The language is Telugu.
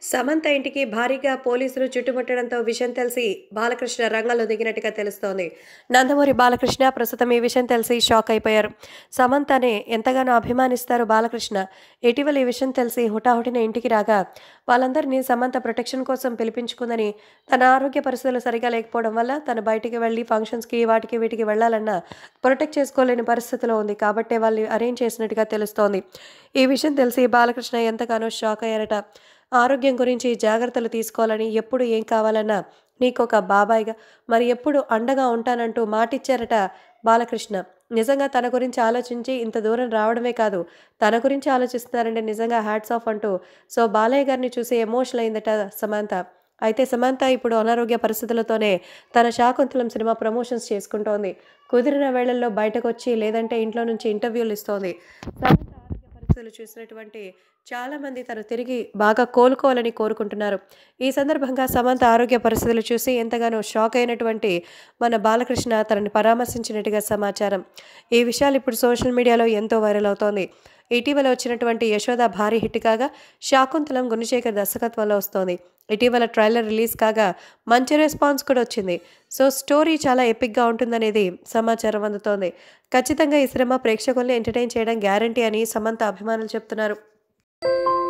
సమంత ఇంటికి భారీగా పోలీసులు చుట్టుముట్టడంతో విషయం తెలిసి బాలకృష్ణ రంగంలో దిగినట్టుగా తెలుస్తోంది నందమూరి బాలకృష్ణ ప్రస్తుతం ఈ విషయం తెలిసి షాక్ అయిపోయారు సమంతనే ఎంతగానో అభిమానిస్తారు బాలకృష్ణ ఇటీవల ఈ విషయం తెలిసి హుటాహుటిన ఇంటికి రాగా వాళ్ళందరినీ సమంత ప్రొటెక్షన్ కోసం పిలిపించుకుందని తన ఆరోగ్య పరిస్థితులు సరిగా లేకపోవడం వల్ల తను బయటికి వెళ్ళి ఫంక్షన్స్కి వాటికి వీటికి వెళ్ళాలన్నా ప్రొటెక్ట్ చేసుకోలేని పరిస్థితిలో ఉంది కాబట్టే వాళ్ళు అరేంజ్ చేసినట్టుగా తెలుస్తోంది ఈ విషయం తెలిసి బాలకృష్ణ ఎంతగానో షాక్ అయ్యారట ఆరోగ్యం గురించి జాగ్రత్తలు తీసుకోవాలని ఎప్పుడు ఏం కావాలన్నా నీకొక బాబాయిగా మరి ఎప్పుడు అండగా ఉంటానంటూ మాటిచ్చారట బాలకృష్ణ నిజంగా తన గురించి ఆలోచించి ఇంత దూరం రావడమే కాదు తన గురించి ఆలోచిస్తున్నారంటే నిజంగా హ్యాట్స్ ఆఫ్ అంటూ సో బాలయ్య గారిని చూసి ఎమోషనల్ అయిందట సమంత అయితే సమంత ఇప్పుడు అనారోగ్య పరిస్థితులతోనే తన శాకుంతలం సినిమా ప్రమోషన్స్ చేసుకుంటోంది కుదిరిన వేళల్లో బయటకు వచ్చి లేదంటే ఇంట్లో నుంచి ఇంటర్వ్యూలు ఇస్తోంది సమంత ఆరోగ్య పరిస్థితులు చూసినటువంటి చాలామంది తను తిరిగి బాగా కోలుకోవాలని కోరుకుంటున్నారు ఈ సందర్భంగా సమంత ఆరోగ్య పరిస్థితులు చూసి ఎంతగానో షాక్ అయినటువంటి మన బాలకృష్ణ తనని పరామర్శించినట్టుగా సమాచారం ఈ విషయాలు ఇప్పుడు సోషల్ మీడియాలో ఎంతో వైరల్ అవుతోంది ఇటీవల వచ్చినటువంటి యశోద భారీ హిట్ కాగా శాకుంతలం గుణశేఖర్ దర్శకత్వంలో వస్తోంది ఇటీవల ట్రైలర్ రిలీజ్ కాగా మంచి రెస్పాన్స్ కూడా వచ్చింది సో స్టోరీ చాలా ఎపిక్గా ఉంటుందనేది సమాచారం అందుతోంది ఖచ్చితంగా ఈ సినిమా ప్రేక్షకుల్ని ఎంటర్టైన్ చేయడం గ్యారంటీ అని సమంత అభిమానులు చెప్తున్నారు